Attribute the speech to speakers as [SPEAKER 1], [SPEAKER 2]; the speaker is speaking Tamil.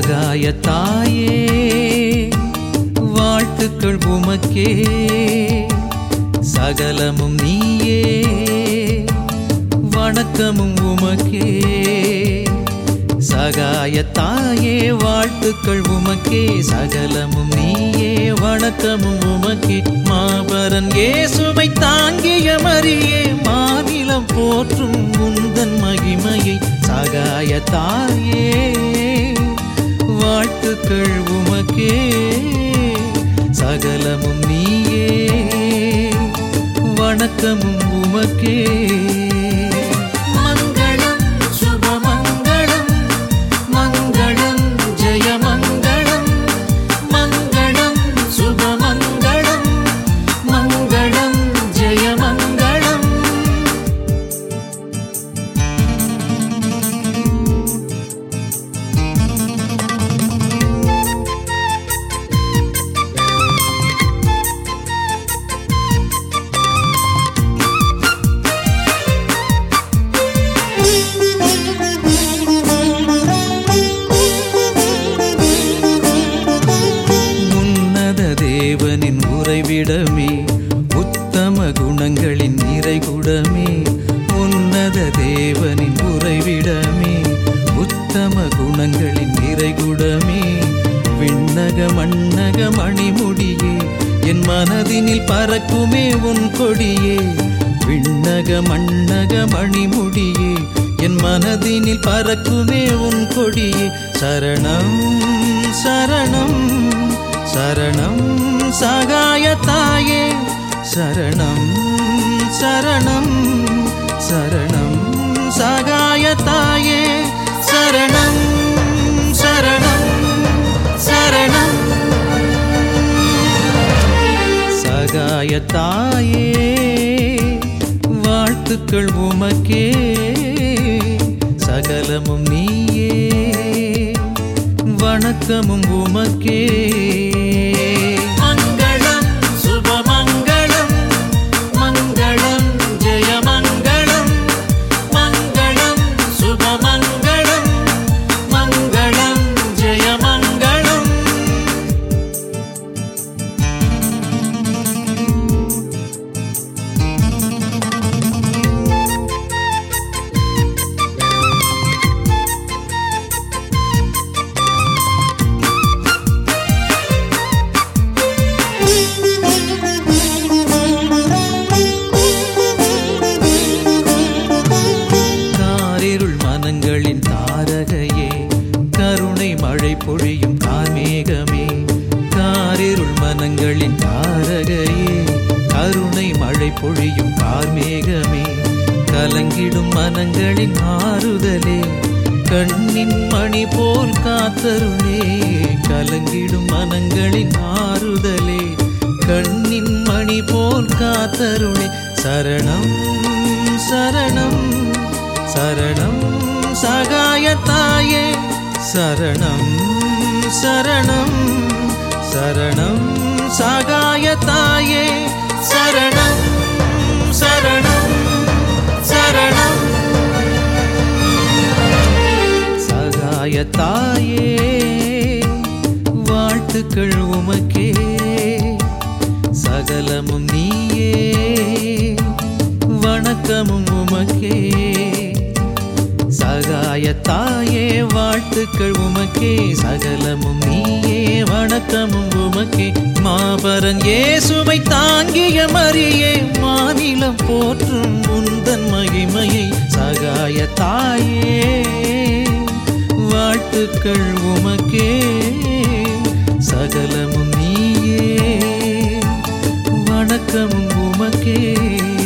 [SPEAKER 1] சகாய தாயே வாழ்த்துக்கள் உமக்கே சகலமும் நீயே வணக்கமும் உமக்கே சகாய தாயே வாழ்த்துக்கள் உமக்கே சகலமும் நீயே வணக்கமும் உமக்கே மாபரன் இயேசுவை தாங்கிய மரியே மாநிலம் போற்றும் உந்தன் மகிமையை சகாய தாயே வாழ்த்துக்கள் உமக்கே சகலமும் நீயே வணக்கமும் உமக்கே மங்களம் சுபமங்களம் மங்களம் ஜெயமங்களம் மங்களம் சுபமங்களம் மங்களம் ஜெயமங்களம் உன்னத தேவனின் உறைவிடமே உத்தம குணங்களின் நிறைகுடமே உன்னத தேவனின் உறைவிடமே உத்தம குணங்களின் நிறைகுடமே விண்ணக மண்ணக மணிமுடியே என் மனதினில் பறக்குமே உன் கொடியே விண்ணக மண்ணக மணிமுடியே என் மனதினில் பறக்குமே உன் கொடியே சரணம் சரணம் சரணம் சகாய தாயே சரணம் சரணம் சரணம் சகாய தாயே சரணம் சரணம் சரணம் சகாய தாயே வாழ்த்துக்கள் உமக்கே சகலமும் நீயே வணக்கமும் உமக்கே மங்களம் சுபமங்களம் மங்களம் ஜெயமங்களம் மங்களம் சுபமங்களம் மங்களம் ஜெயமங்களம் காரிருள் மனங்களின் தாரகையே கருணை மழை பொழியும் கார்மேகமே காரிருள் மனங்களின் தாரகையே கருணை மழை பொழியும் கார்மேகமே கலங்கிடும் மனங்களின் ஆறுதலே கண்ணின் மணி போல் காத்தருளே கலங்கிடும் மனங்களின் ஆறுதலே கண்ணின் மணி போல் காத்தருளே சரணம் சரணம் சரணம் சகாய தாயே சரணம் சரணம் சரணம் சகாய தாயே சரணம் சரணம் சரணம் சகாய தாயே வாழ்த்துக்கள் உமக்கே சகலமும் நீயே வணக்கமும் உமக்கே சகாய தாயே வாழ்த்துக்கள் உமக்கே சகலமும் நீயே வணக்கமும் உமக்கே மாபரன் இயேசுவை தாங்கிய மரியே மாநிலம் போற்றும் உந்தன் மகிமையை சகாய தாயே வாழ்த்துக்கள் உமக்கே சகலமும் நீயே வணக்கமும் உமக்கே